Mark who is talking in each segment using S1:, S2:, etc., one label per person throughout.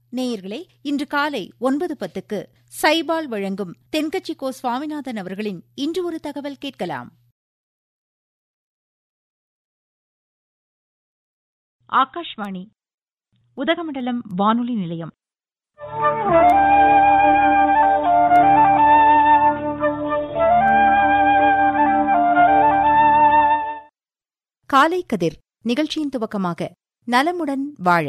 S1: நேயர்களே இன்று காலை ஒன்பது பத்துக்கு சைபால் வழங்கும் தென்கட்சி கோ சுவாமிநாதன் அவர்களின் இன்று ஒரு தகவல் கேட்கலாம்
S2: ஆகாஷ்வாணி உதகமண்டலம் வானொலி நிலையம்
S1: காலை கதிர் நிகழ்ச்சியின் துவக்கமாக நலமுடன் வாழ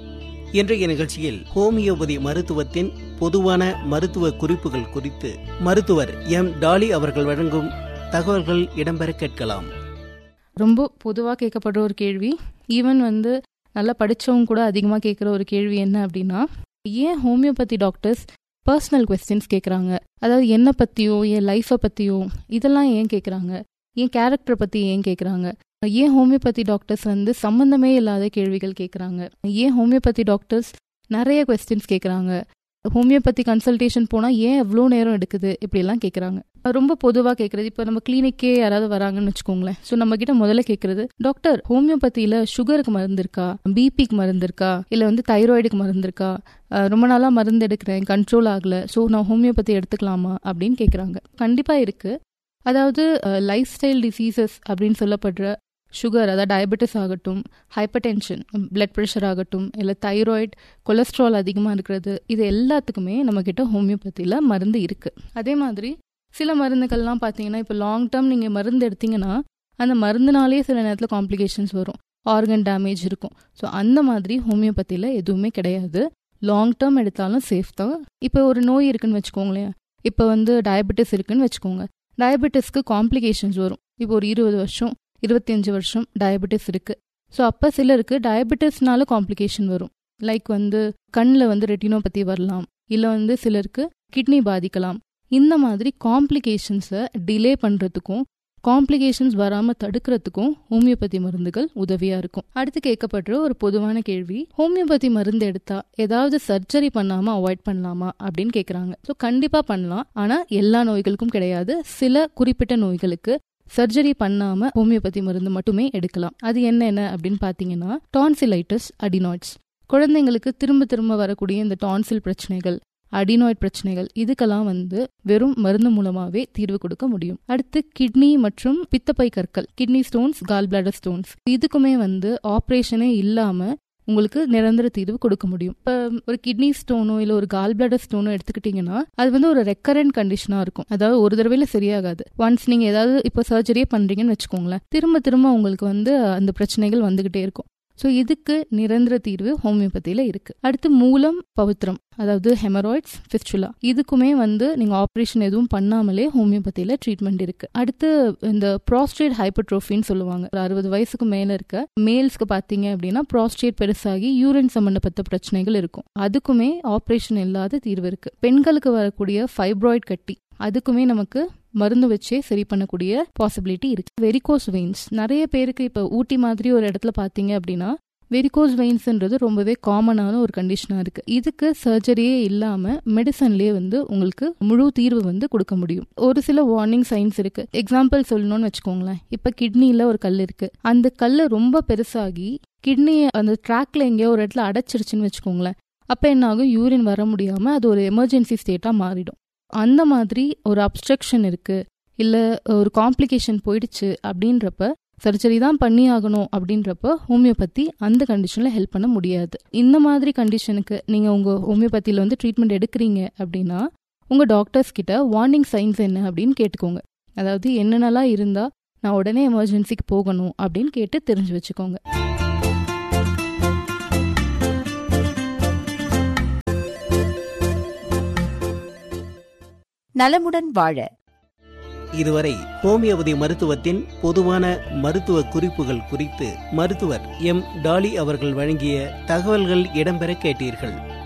S3: இன்றைய நிகழ்ச்சியில் ஹோமியோபதி மருத்துவத்தின் பொதுவான மருத்துவ குறிப்புகள் குறித்து மருத்துவர் எம் டாலி அவர்கள் வழங்கும் தகவல்கள் இடம்பெற கேட்கலாம்
S4: ரொம்ப பொதுவாக கேட்கப்படுற ஒரு கேள்வி ஈவன் வந்து நல்லா படித்தவங்க கூட அதிகமாக கேட்குற ஒரு கேள்வி என்ன அப்படின்னா ஏன் ஹோமியோபதி டாக்டர்ஸ் பர்சனல் கொஸ்டின்ஸ் கேட்குறாங்க அதாவது என்னை பற்றியோ என் லைஃப்பை பற்றியோ இதெல்லாம் ஏன் கேட்குறாங்க என் கேரக்டரை பற்றி ஏன் கேட்குறாங்க ஏன் ஹோமியோபதி டாக்டர்ஸ் வந்து சம்மந்தமே இல்லாத கேள்விகள் கேட்குறாங்க ஏன் ஹோமியோபதி டாக்டர்ஸ் நிறைய கொஸ்டின்ஸ் கேட்குறாங்க ஹோமியோபதி கன்சல்டேஷன் போனால் ஏன் எவ்வளோ நேரம் எடுக்குது இப்படிலாம் கேட்குறாங்க ரொம்ப பொதுவாக கேட்குறது இப்போ நம்ம கிளினிக்கே யாராவது வராங்கன்னு வச்சுக்கோங்களேன் ஸோ நம்ம கிட்ட முதல்ல கேட்குறது டாக்டர் ஹோமியோபதியில் சுகருக்கு மருந்து இருக்கா பிபிக்கு மருந்து இருக்கா இல்லை வந்து தைராய்டுக்கு மருந்து இருக்கா ரொம்ப நாளாக மருந்து எடுக்கிறேன் கண்ட்ரோல் ஆகலை ஸோ நான் ஹோமியோபதி எடுத்துக்கலாமா அப்படின்னு கேட்குறாங்க கண்டிப்பாக இருக்குது அதாவது லைஃப் ஸ்டைல் டிசீசஸ் அப்படின்னு சொல்லப்படுற சுகர் அதாவது டயபெட்டிஸ் ஆகட்டும் ஹைப்பர் டென்ஷன் பிளட் ப்ரெஷர் ஆகட்டும் இல்லை தைராய்டு கொலஸ்ட்ரால் அதிகமாக இருக்கிறது இது எல்லாத்துக்குமே நம்மக்கிட்ட ஹோமியோபதியில் மருந்து இருக்குது அதே மாதிரி சில மருந்துகள்லாம் பார்த்தீங்கன்னா இப்போ லாங் டேர்ம் நீங்கள் மருந்து எடுத்தீங்கன்னா அந்த மருந்துனாலே சில நேரத்தில் காம்ப்ளிகேஷன்ஸ் வரும் ஆர்கன் டேமேஜ் இருக்கும் ஸோ அந்த மாதிரி ஹோமியோபதியில் எதுவுமே கிடையாது லாங் டேர்ம் எடுத்தாலும் சேஃப் தான் இப்போ ஒரு நோய் இருக்குன்னு வச்சுக்கோங்களேன் இப்போ வந்து டயபெட்டிஸ் இருக்குன்னு வச்சுக்கோங்க டயபெட்டிஸ்க்கு காம்ப்ளிகேஷன்ஸ் வரும் இப்போ ஒரு இருபது வருஷம் இருபத்தஞ்சு வருஷம் டயபெட்டிஸ் இருக்குது ஸோ அப்போ சிலருக்கு டயபெட்டிஸ்னால காம்ப்ளிகேஷன் வரும் லைக் வந்து கண்ணில் வந்து ரெட்டினோபதி வரலாம் இல்லை வந்து சிலருக்கு கிட்னி பாதிக்கலாம் இந்த மாதிரி காம்ப்ளிகேஷன்ஸை டிலே பண்ணுறதுக்கும் காம்ப்ளிகேஷன்ஸ் வராமல் தடுக்கிறதுக்கும் ஹோமியோபதி மருந்துகள் உதவியாக இருக்கும் அடுத்து கேட்கப்படுற ஒரு பொதுவான கேள்வி ஹோமியோபதி மருந்து எடுத்தா ஏதாவது சர்ஜரி பண்ணாமல் அவாய்ட் பண்ணலாமா அப்படின்னு கேட்குறாங்க ஸோ கண்டிப்பாக பண்ணலாம் ஆனால் எல்லா நோய்களுக்கும் கிடையாது சில குறிப்பிட்ட நோய்களுக்கு சர்ஜரி பண்ணாம ஹோமியோபதி மருந்து மட்டுமே எடுக்கலாம் அது என்னென்ன அப்படின்னு பார்த்தீங்கன்னா டான்சிலைட்டிஸ் அடினாய்ட்ஸ் குழந்தைங்களுக்கு திரும்ப திரும்ப வரக்கூடிய இந்த டான்சில் பிரச்சனைகள் அடினாய்ட் பிரச்சனைகள் இதுக்கெல்லாம் வந்து வெறும் மருந்து மூலமாவே தீர்வு கொடுக்க முடியும் அடுத்து கிட்னி மற்றும் பித்தப்பை கற்கள் kidney stones gall bladder stones இதுக்குமே வந்து ஆப்ரேஷனே இல்லாம உங்களுக்கு நிரந்தர தீர்வு கொடுக்க முடியும் இப்போ ஒரு கிட்னி ஸ்டோனோ இல்லை ஒரு கால் பிளாடர் ஸ்டோனோ எடுத்துக்கிட்டிங்கன்னா அது வந்து ஒரு ரெக்கரண்ட் கண்டிஷனாக இருக்கும் அதாவது ஒரு தடவையில் சரியாகாது ஒன்ஸ் நீங்கள் ஏதாவது இப்போ சர்ஜரியே பண்ணுறீங்கன்னு வச்சுக்கோங்களேன் திரும்ப திரும்ப உங்களுக்கு வந்து அந்த பிரச்சனைகள் வந்துகிட்டே இருக்கும் ஸோ இதுக்கு நிரந்தர தீர்வு ஹோமியோபதியில் இருக்கு அடுத்து மூலம் பவித்ரம் அதாவது ஹெமராய்ட்ஸ் ஃபிஸ்டுலா இதுக்குமே வந்து நீங்கள் ஆப்ரேஷன் எதுவும் பண்ணாமலே ஹோமியோபதியில் ட்ரீட்மெண்ட் இருக்கு அடுத்து இந்த ப்ராஸ்டேட் ஹைப்பர்ட்ரோஃபின்னு சொல்லுவாங்க ஒரு அறுபது வயசுக்கு மேலே இருக்க மேல்ஸ்க்கு பார்த்தீங்க அப்படின்னா ப்ராஸ்டேட் பெருசாகி யூரின் சம்மந்தப்பட்ட பிரச்சனைகள் இருக்கும் அதுக்குமே ஆப்ரேஷன் இல்லாத தீர்வு இருக்கு பெண்களுக்கு வரக்கூடிய ஃபைப்ராய்ட் கட்டி அதுக்குமே நமக்கு மருந்து வச்சே சரி பண்ணக்கூடிய பாசிபிலிட்டி இருக்கு வெரிகோஸ் வெயின்ஸ் நிறைய பேருக்கு இப்போ ஊட்டி மாதிரி ஒரு இடத்துல பார்த்தீங்க அப்படின்னா வெரிகோஸ் வெயின்ஸ்ன்றது ரொம்பவே காமனான ஒரு கண்டிஷனாக இருக்கு இதுக்கு சர்ஜரியே இல்லாமல் மெடிசன்லேயே வந்து உங்களுக்கு முழு தீர்வு வந்து கொடுக்க முடியும் ஒரு சில வார்னிங் சைன்ஸ் இருக்கு எக்ஸாம்பிள் சொல்லணும்னு வச்சுக்கோங்களேன் இப்போ கிட்னியில் ஒரு கல் இருக்கு அந்த கல் ரொம்ப பெருசாகி கிட்னியை அந்த ட்ராக்ல எங்கேயோ ஒரு இடத்துல அடைச்சிருச்சுன்னு வச்சுக்கோங்களேன் அப்போ என்ன ஆகும் யூரின் வர முடியாமல் அது ஒரு எமர்ஜென்சி ஸ்டேட்டாக மாறிடும் அந்த மாதிரி ஒரு அப்ஸ்ட்ரக்ஷன் இருக்கு இல்லை ஒரு காம்ப்ளிகேஷன் போயிடுச்சு அப்படின்றப்ப சர்ஜரி தான் பண்ணி ஆகணும் அப்படின்றப்ப ஹோமியோபதி அந்த கண்டிஷனில் ஹெல்ப் பண்ண முடியாது இந்த மாதிரி கண்டிஷனுக்கு நீங்கள் உங்கள் ஹோமியோபதியில் வந்து ட்ரீட்மெண்ட் எடுக்கிறீங்க அப்படின்னா உங்கள் டாக்டர்ஸ் கிட்ட வார்னிங் சைன்ஸ் என்ன அப்படின்னு கேட்டுக்கோங்க அதாவது என்னென்னலாம் இருந்தால் நான் உடனே எமர்ஜென்சிக்கு போகணும் அப்படின்னு கேட்டு தெரிஞ்சு வச்சுக்கோங்க
S1: நலமுடன் வாழ
S3: இதுவரை ஹோமியோபதி மருத்துவத்தின் பொதுவான மருத்துவ குறிப்புகள் குறித்து மருத்துவர் எம் டாலி அவர்கள் வழங்கிய தகவல்கள் இடம்பெற கேட்டீர்கள்